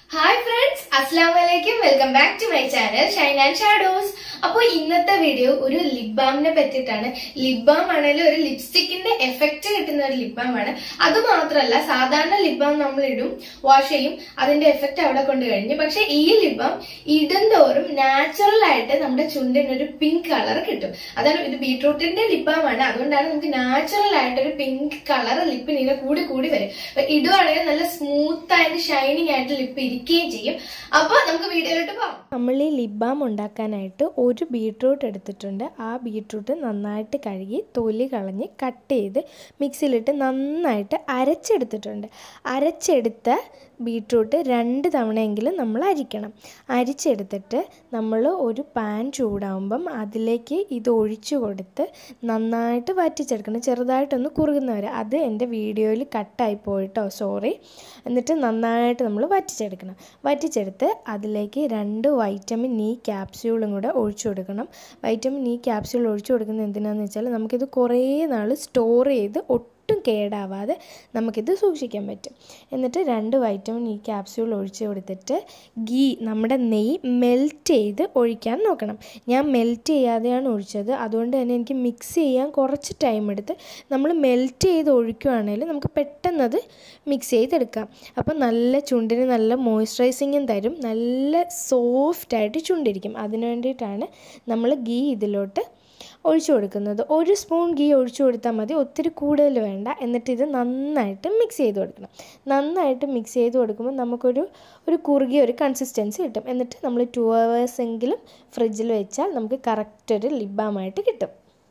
hi friends അസ്സാം വലൈക്കും welcome back to my channel shine and shadows അപ്പോൾ ഇന്നത്തെ വീഡിയോ ഒരു ലിപ് ബാമിനെ പറ്റിയിട്ടാണ് ലിപ് ബാം ആണെങ്കിലും ഒരു ലിപ്സ്റ്റിക്കിന്റെ എഫക്റ്റ് കിട്ടുന്ന ഒരു ലിപ് ബാം ആണ് അത് മാത്രമല്ല സാധാരണ ലിപ് ബാം നമ്മൾ ഇടും വാഷ് ചെയ്യും അതിന്റെ എഫക്റ്റ് അവിടെ കൊണ്ട് കഴിഞ്ഞു പക്ഷെ ഈ ലിപ് ബാം ഇടുന്തോറും നാച്ചുറൽ ആയിട്ട് നമ്മുടെ ചുണ്ടിന് ഒരു പിങ്ക് കളർ കിട്ടും അതാണ് ഇത് ബീട്രൂട്ടിന്റെ ലിപ് ബാം ആണ് അതുകൊണ്ടാണ് നമുക്ക് നാച്ചുറൽ ആയിട്ട് ഒരു പിങ്ക് കളർ ലിപ്പിന് ഇങ്ങനെ കൂടി കൂടി വരും അപ്പൊ ഇടുവാണെങ്കിൽ നല്ല സ്മൂത്ത് ആയിട്ട് ഷൈനിങ് ആയിട്ട് ലിപ്പ് ഇരിക്കുകയും ചെയ്യും അപ്പൊ നമുക്ക് വീഡിയോയിലോട്ട് പോകാം നമ്മൾ ഈ ലിപ് ബാം ഉണ്ടാക്കാനായിട്ട് ഒരു ബീട്രൂട്ട് എടുത്തിട്ടുണ്ട് ആ ബീട്രൂട്ട് നന്നായിട്ട് കഴുകി തൊലി കളഞ്ഞ് കട്ട് ചെയ്ത് മിക്സിയിലിട്ട് നന്നായിട്ട് അരച്ചെടുത്തിട്ടുണ്ട് അരച്ചെടുത്ത ബീട്രൂട്ട് രണ്ട് തവണയെങ്കിലും നമ്മൾ അരിക്കണം അരിച്ചെടുത്തിട്ട് നമ്മൾ ഒരു പാൻ ചൂടാകുമ്പം അതിലേക്ക് ഇത് ഒഴിച്ചു കൊടുത്ത് നന്നായിട്ട് വറ്റിച്ചെടുക്കണം ചെറുതായിട്ടൊന്ന് കുറുകുന്ന വരെ അത് എൻ്റെ വീഡിയോയിൽ കട്ടായി പോയിട്ടോ സോറി എന്നിട്ട് നന്നായിട്ട് നമ്മൾ വറ്റിച്ചെടുക്കണം വറ്റിച്ചെടുത്ത് അതിലേക്ക് രണ്ട് വൈറ്റമിൻ ഇ ക്യാപ്സ്യൂളും കൂടെ ഒഴിച്ചു കൊടുക്കണം വൈറ്റമിൻ ഇ ക്യാപ്സ്യൂൾ ഒഴിച്ചു കൊടുക്കുന്നത് എന്തിനാന്ന് വെച്ചാൽ നമുക്കിത് കുറേ നാൾ സ്റ്റോർ ചെയ്ത് ഒട്ടും കേടാവാതെ നമുക്കിത് സൂക്ഷിക്കാൻ പറ്റും എന്നിട്ട് രണ്ട് വൈറ്റമിൻ ഇ ക്യാപ്സ്യൂൾ ഒഴിച്ച് കൊടുത്തിട്ട് ഗീ നമ്മുടെ നെയ്യ് മെൽറ്റ് ചെയ്ത് ഒഴിക്കാൻ നോക്കണം ഞാൻ മെൽറ്റ് ചെയ്യാതെയാണ് ഒഴിച്ചത് അതുകൊണ്ട് തന്നെ എനിക്ക് മിക്സ് ചെയ്യാൻ കുറച്ച് ടൈം എടുത്ത് നമ്മൾ മെൽറ്റ് ചെയ്ത് ഒഴിക്കുകയാണെങ്കിൽ നമുക്ക് പെട്ടെന്ന് അത് മിക്സ് ചെയ്തെടുക്കാം അപ്പം നല്ല ചുണ്ടിന് നല്ല മോയ്സ്ചറൈസിങ്ങും തരും നല്ല സോഫ്റ്റായിട്ട് ചുണ്ടിരിക്കും അതിന് വേണ്ടിയിട്ടാണ് നമ്മൾ ഗീ ഇതിലോട്ട് ഒഴിച്ചു കൊടുക്കുന്നത് ഒരു സ്പൂൺ ഗീ ഒഴിച്ചു കൊടുത്താൽ മതി ഒത്തിരി കൂടുതൽ വേണ്ട എന്നിട്ട് ഇത് നന്നായിട്ട് മിക്സ് ചെയ്ത് കൊടുക്കണം നന്നായിട്ട് മിക്സ് ചെയ്ത് കൊടുക്കുമ്പോൾ നമുക്കൊരു ഒരു കുറുകിയ ഒരു കൺസിസ്റ്റൻസി കിട്ടും എന്നിട്ട് നമ്മൾ ടു അവേഴ്സ് എങ്കിലും ഫ്രിഡ്ജിൽ വെച്ചാൽ നമുക്ക് കറക്റ്റ് ഒരു ലിബാമായിട്ട് കിട്ടും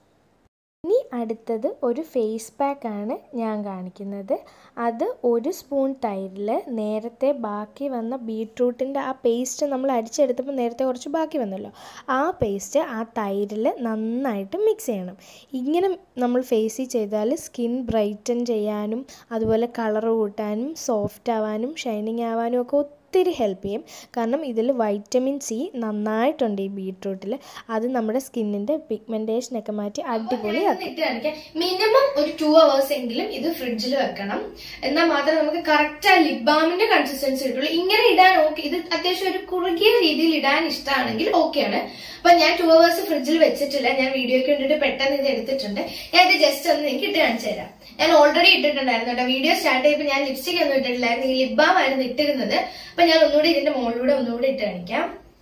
ഇനി അടുത്തത് ഒരു ഫേസ് പാക്കാണ് ഞാൻ കാണിക്കുന്നത് അത് ഒരു സ്പൂൺ തൈരിൽ നേരത്തെ ബാക്കി വന്ന ബീട്രൂട്ടിൻ്റെ ആ പേസ്റ്റ് നമ്മൾ അരിച്ചെടുത്തപ്പോൾ നേരത്തെ കുറച്ച് ബാക്കി വന്നല്ലോ ആ പേസ്റ്റ് ആ തൈരിൽ നന്നായിട്ട് മിക്സ് ചെയ്യണം ഇങ്ങനെ നമ്മൾ ഫേസിൽ ചെയ്താൽ സ്കിൻ ബ്രൈറ്റൻ ചെയ്യാനും അതുപോലെ കളർ കൂട്ടാനും സോഫ്റ്റ് ആവാനും ഷൈനിങ് ആവാനും ഒക്കെ ഒത്തിരി ഹെൽപ്പ് ചെയ്യും കാരണം ഇതിൽ വൈറ്റമിൻ സി നന്നായിട്ടുണ്ട് ഈ ബീട്രൂട്ടിൽ അത് നമ്മുടെ സ്കിന്നിൻ്റെ പിഗ്മെൻറ്റേഷനൊക്കെ മാറ്റി അടിപൊളിയാക്കും ഇട്ട് കാണിക്കാം മിനിമം ഒരു ടു അവേഴ്സ് എങ്കിലും ഇത് ഫ്രിഡ്ജിൽ വെക്കണം എന്നാൽ മാത്രമേ നമുക്ക് കറക്റ്റ് ആ ലിപ് ബാമിന്റെ കൺസിസ്റ്റൻസി കിട്ടുള്ളൂ ഇങ്ങനെ ഇടാൻ ഓക്കെ ഇത് അത്യാവശ്യം ഒരു കുറുകിയ രീതിയിൽ ഇടാൻ ഇഷ്ടമാണെങ്കിൽ ഓക്കെയാണ് അപ്പൊ ഞാൻ ടു അവേഴ്സ് ഫ്രിഡ്ജിൽ വെച്ചിട്ടില്ല ഞാൻ വീഡിയോയ്ക്ക് വേണ്ടിയിട്ട് പെട്ടെന്ന് ഇത് എടുത്തിട്ടുണ്ട് ഞാൻ ഇത് ജസ്റ്റ് ഒന്ന് എനിക്ക് ഇട്ട് കാണിച്ചു തരാം ഞാൻ ഓൾറെഡി ഇട്ടിട്ടുണ്ടായിരുന്നു കേട്ടോ വീഡിയോ സ്റ്റാർട്ട് ചെയ്തപ്പോൾ ഞാൻ ലിപ്സ്റ്റിക് ഒന്നും ഇട്ടിട്ടില്ലായിരുന്നു ഈ ലിപ് ബാം ആയിരുന്നു ഇട്ടിരുന്നത് അപ്പൊ ഞാൻ ഒന്നുകൂടി ഇതിന്റെ മുകളിലൂടെ ഒന്നുകൂടി ഇട്ട് കാണിക്കാം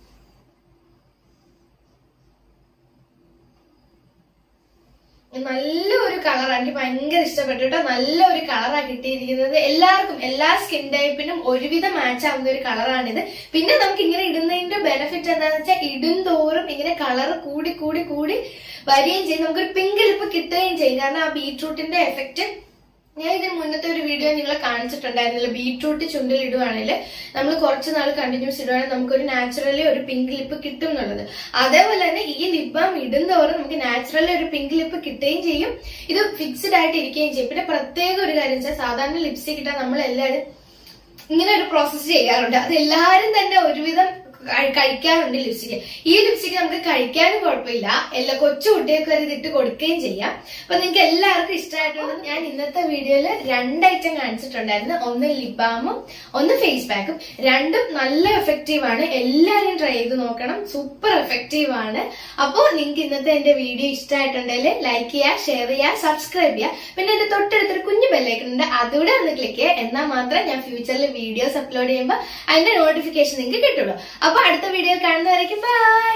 നല്ലൊരു കളറാണ് എനിക്ക് ഭയങ്കര ഇഷ്ടപ്പെട്ടു കേട്ടോ നല്ലൊരു കളറാണ് കിട്ടിയിരിക്കുന്നത് എല്ലാവർക്കും എല്ലാ സ്കിൻ ടൈപ്പിനും ഒരുവിധം മാച്ച് ആവുന്ന ഒരു കളറാണിത് പിന്നെ നമുക്ക് ഇങ്ങനെ ഇടുന്നതിന്റെ ബെനിഫിറ്റ് എന്താണെന്ന് വെച്ചാൽ ഇടും തോറും ഇങ്ങനെ കളർ കൂടി കൂടി കൂടി വരികയും ചെയ്യും നമുക്കൊരു പിങ്ക് ലിപ്പ് കിട്ടുകയും ചെയ്യും കാരണം ആ ബീട്രൂട്ടിന്റെ എഫക്റ്റ് ഞാൻ ഇതിന് മുന്നത്തെ ഒരു വീഡിയോ നിങ്ങളെ കാണിച്ചിട്ടുണ്ടായിരുന്നില്ല ബീട്രൂട്ട് ചുണ്ടിൽ ഇടുവാണെങ്കിൽ നമ്മൾ കുറച്ച് നാൾ കണ്ടിന്യൂസ് ഇടുവാണെങ്കിൽ നമുക്കൊരു നാച്ചുറലി ഒരു പിങ്ക് ലിപ്പ് കിട്ടും എന്നുള്ളത് അതേപോലെ തന്നെ ഈ ലിപ് ബാം ഇടുന്നതോറും നമുക്ക് നാച്ചുറലി ഒരു പിങ്ക് ലിപ്പ് കിട്ടുകയും ചെയ്യും ഇത് ഫിക്സ്ഡ് ആയിട്ട് ഇരിക്കുകയും ചെയ്യും പിന്നെ പ്രത്യേക ഒരു കാര്യം വെച്ചാൽ സാധാരണ ലിപ്സ്റ്റിക് ഇട്ടാൽ നമ്മൾ എല്ലാവരും ഇങ്ങനെ ഒരു പ്രോസസ്സ് ചെയ്യാറുണ്ട് അത് എല്ലാവരും തന്നെ ഒരുവിധം കഴി- കഴിക്കാറുണ്ട് ലിപ്സ്റ്റിക് ഈ ലിപ്സ്റ്റിക് നമുക്ക് കഴിക്കാനും കുഴപ്പമില്ല എല്ലാ കൊച്ചു കുട്ടികൾക്ക് വരെ ഇതിട്ട് കൊടുക്കുകയും ചെയ്യാം അപ്പൊ നിങ്ങൾക്ക് എല്ലാവർക്കും ഇഷ്ടമായിട്ടുള്ളത് ഞാൻ ഇന്നത്തെ വീഡിയോയിൽ രണ്ട് ഐറ്റം കാണിച്ചിട്ടുണ്ടായിരുന്നു ഒന്ന് ലിപ് ബാമും ഒന്ന് ഫേസ് പാക്കും രണ്ടും നല്ല എഫക്റ്റീവ് ആണ് എല്ലാവരും ട്രൈ ചെയ്ത് നോക്കണം സൂപ്പർ എഫക്റ്റീവ് ആണ് അപ്പോൾ നിങ്ങൾക്ക് ഇന്നത്തെ എന്റെ വീഡിയോ ഇഷ്ടമായിട്ടുണ്ടെങ്കിൽ ലൈക്ക് ചെയ്യുക ഷെയർ ചെയ്യുക സബ്സ്ക്രൈബ് ചെയ്യുക പിന്നെ എന്റെ തൊട്ടടുത്തൊരു കുഞ്ഞു ബെല്ലൈക്കൺ ഉണ്ട് അതുകൂടെ ഒന്ന് ക്ലിക്ക് ചെയ്യുക എന്നാൽ മാത്രം ഞാൻ ഫ്യൂച്ചറിൽ വീഡിയോസ് അപ്ലോഡ് ചെയ്യുമ്പോൾ അതിന്റെ നോട്ടിഫിക്കേഷൻ നിങ്ങൾക്ക് കിട്ടുള്ളൂ അപ്പൊ അടുത്ത വീഡിയോ കാണുന്നവരേക്കും ബൈ